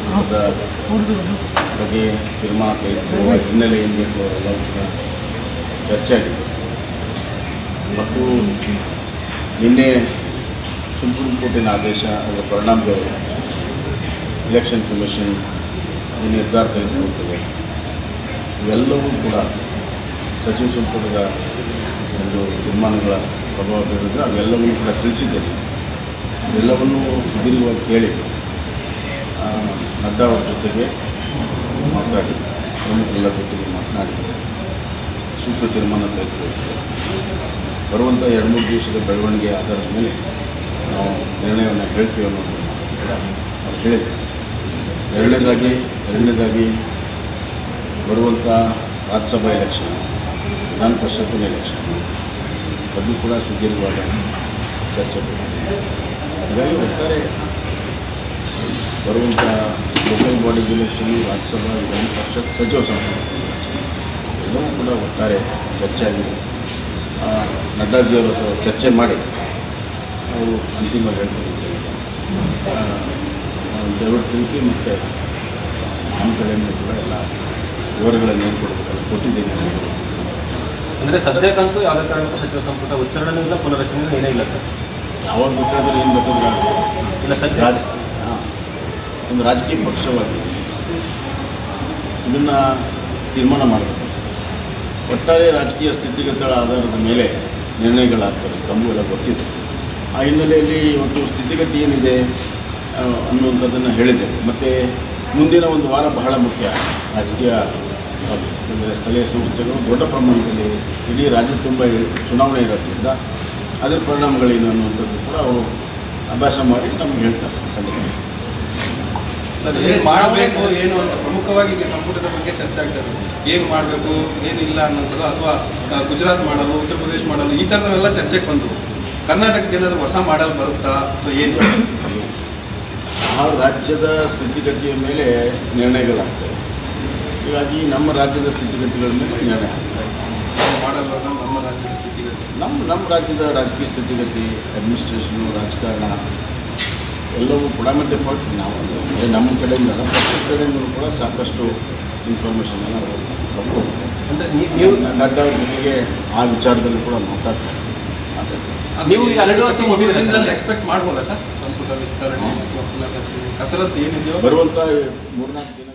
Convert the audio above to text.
ಸಂಪುಟದ ಬಗ್ಗೆ ತೀರ್ಮಾನ ತೆಗೆದುಕೊಳ್ಳುವ ಹಿನ್ನೆಲೆ ಏನು ಬೇಕು ಎಲ್ಲವೂ ಕೂಡ ಚರ್ಚೆ ಆಗಿದೆ ಮತ್ತು ನಿನ್ನೆ ಸುಪ್ರೀಂ ಕೋರ್ಟಿನ ಆದೇಶ ಅದರ ಪರಿಣಾಮದವರು ಎಲೆಕ್ಷನ್ ಕಮಿಷನ್ ಈ ನಿರ್ಧಾರ ತೆಗೆದುಕೊಳ್ಳುತ್ತದೆ ಇವೆಲ್ಲವೂ ಕೂಡ ಸಚಿವ ಸಂಪುಟದ ಒಂದು ತೀರ್ಮಾನಗಳ ಪ್ರಭಾವ ಬೀರಿದ್ರೆ ಅವೆಲ್ಲವನ್ನೂ ಕೂಡ ತಿಳಿಸಿದ್ದೇನೆ ಎಲ್ಲವನ್ನೂ ಸುದೀರ್ಘವಾಗಿ ಕೇಳಿ ಆ, ನಡ್ಡಾ ಅವ್ರ ಜೊತೆಗೆ ಮಾತಾಡಿ ಪ್ರಮುಖರೆಲ್ಲ ಜೊತೆಗೆ ಮಾತನಾಡಿ ಸೂಕ್ತ ತೀರ್ಮಾನ ತೆಗೆದುಕೊಳ್ಳುತ್ತದೆ ಬರುವಂಥ ಎರಡು ಮೂರು ದಿವಸದ ಬೆಳವಣಿಗೆ ಆಧಾರದ ಮೇಲೆ ನಾವು ನಿರ್ಣಯವನ್ನು ಹೇಳ್ತೀವಿ ಅನ್ನೋದನ್ನು ಕೂಡ ಅವ್ರು ಹೇಳಿದ್ದಾರೆ ಎರಡನೇದಾಗಿ ಎರಡನೇದಾಗಿ ಬರುವಂಥ ರಾಜ್ಯಸಭಾ ಎಲೆಕ್ಷನ್ ವಿಧಾನ ಪರಿಷತ್ತಿನ ಎಲೆಕ್ಷನ್ ಅದು ಕೂಡ ಸುದೀರ್ಘವಾದ ಚರ್ಚೆ ಬೇಕಾಗಿದೆ. ಹಾಗಾಗಿ ಒಟ್ಟಾರೆ ಬರುವಂಥ ಲೋಕಲ್ ಬಾಡೀಸ್ ಎಲೆಕ್ಷನ್ ರಾಜ್ಯಸಭಾ ವಿಧಾನ ಪರಿಷತ್ ಸಚಿವ ಸಂಪುಟ ಎಲ್ಲವೂ ಕೂಡ ಒಟ್ಟಾರೆ ಚರ್ಚೆ ಆಗಿದೆ ಆ, ನಡ್ಡಾಜಿಯವರು ಅಥವಾ ಚರ್ಚೆ ಮಾಡಿ ಅವರು ಅಂತಿಮ ಹೇಳ್ತಾರೆ ದಯವಿಟ್ಟು ತಿಳಿಸಿ ಮತ್ತು ನಮ್ಮ ಕಡೆಯಿಂದ ಕೂಡ ಎಲ್ಲ ವಿವರಗಳನ್ನು ಏನು ಕೊಡಬೇಕಲ್ಲ ಕೊಟ್ಟಿದ್ದೀನಿ ಅಂದರೆ ಸದ್ಯಕ್ಕಂತೂ ಯಾವುದೇ ಕಾರಣಕ್ಕೂ ಸಚಿವ ಸಂಪುಟ ವಿಸ್ತರಣೆ ಇಲ್ಲ ಪುನರಚನೆ ಏನೇ ಇಲ್ಲ ಸರ್ ಯಾವಾಗ ಬೇಕಾದ್ರೆ ಏನು ಬೇಕಾದ್ರೆ ಇಲ್ಲ ಸದ್ಯ ರಾಜ ಹಾಂ. ಒಂದು ರಾಜಕೀಯ ಪಕ್ಷವಾಗಿ ಇದನ್ನು ತೀರ್ಮಾನ ಮಾಡಬೇಕು ಒಟ್ಟಾರೆ ರಾಜಕೀಯ ಸ್ಥಿತಿಗತಿಗಳ ಆಧಾರದ ಮೇಲೆ ನಿರ್ಣಯಗಳಾಗ್ತವೆ ತಮಗೆಲ್ಲ ಗೊತ್ತಿದೆ ಆ ಹಿನ್ನೆಲೆಯಲ್ಲಿ ಇವತ್ತು ಸ್ಥಿತಿಗತಿ ಏನಿದೆ ಆ, ಅನ್ನುವಂಥದ್ದನ್ನು ಹೇಳಿದೆ ಮತ್ತು ಮುಂದಿನ ಒಂದು ವಾರ ಬಹಳ ಮುಖ್ಯ ರಾಜಕೀಯ ಆ, ಅಂದರೆ ಸ್ಥಳೀಯ ಸಂಸ್ಥೆಗಳು ದೊಡ್ಡ ಪ್ರಮಾಣದಲ್ಲಿ ಇಡೀ ರಾಜ್ಯ ತುಂಬ ಚುನಾವಣೆ ಇರೋದ್ರಿಂದ ಅದರ ಪರಿಣಾಮಗಳೇನು ಅನ್ನುವಂಥದ್ದು ಕೂಡ ಅವರು ಅಭ್ಯಾಸ ಮಾಡಿ ನಮ್ಗೆ ಹೇಳ್ತಾರೆ ಖಂಡಿತ ಸರ್ ಏನು ಮಾಡಬೇಕು ಏನು ಅಂತ ಪ್ರಮುಖವಾಗಿ ಈಗ ಸಂಪುಟದ ಬಗ್ಗೆ ಚರ್ಚೆ ಆಗ್ತಾ ಇದೆ ಏನು ಮಾಡಬೇಕು ಏನಿಲ್ಲ ಅನ್ನೋದು ಅಥವಾ ಆ, ಗುಜರಾತ್ ಮಾಡಲು ಉತ್ತರ ಪ್ರದೇಶ ಮಾಡಲು ಈ ಥರದವೆಲ್ಲ ಚರ್ಚೆಗೆ ಬಂದವು ಕರ್ನಾಟಕಕ್ಕೆ ಏನಾದರೂ ಹೊಸ ಮಾಡಲ್ ಬರುತ್ತಾ ಅಥವಾ ಏನು ಆ ರಾಜ್ಯದ ಸ್ಥಿತಿಗತಿಯ ಮೇಲೆ ನಿರ್ಣಯಗಳಾಗ್ತವೆ ಹೀಗಾಗಿ ನಮ್ಮ ರಾಜ್ಯದ ಸ್ಥಿತಿಗತಿಗಳ ಮೇಲೆ ನಿರ್ಣಯ ಆಗ್ತದೆ ಮಾಡಲ್ ನಮ್ಮ ರಾಜ್ಯದ ಸ್ಥಿತಿಗತಿ ನಮ್ಮ ನಮ್ಮ ರಾಜ್ಯದ ರಾಜಕೀಯ ಸ್ಥಿತಿಗತಿ ಅಡ್ಮಿನಿಸ್ಟ್ರೇಷನು ರಾಜಕಾರಣ ಎಲ್ಲವೂ ಕೂಡ ಮತ್ತೆ ಪಟ್ ನಾವು ಅಂದರೆ ನಮ್ಮ ಕಡೆಯಿಂದ ಪಕ್ಷದ ಕಡೆಯಿಂದ ಕೂಡ ಸಾಕಷ್ಟು ಇನ್ಫಾರ್ಮೇಷನ್ ನಾವು ಪಡ್ಕೊಳ್ತೀವಿ. ಅಂದರೆ ನೀವು ನಡ್ಡಾ ಅವ್ರ ಜೊತೆಗೆ ಆ ವಿಚಾರದಲ್ಲಿ ಕೂಡ ಮಾತಾಡ್ತಾರೆ ಮಾತಾಡ್ತಾರೆ ನೀವು ಈಗ ಎರಡು ಹೊತ್ತು ಮುಗಿದಿದೆ ಸರ್. ದಿನದಲ್ಲಿ ಎಕ್ಸ್ಪೆಕ್ಟ್ ಮಾಡ್ಬೋದಾ ಸರ್ ಸಂಪುಟ ವಿಸ್ತರಣೆ ಅಥವಾ ಪುನರ್ರಚನೆ ಕಸರತ್ತು ಏನಿದೆಯೋ ಬರುವಂಥ ಮೂರ್ನಾಲ್ಕು ದಿನ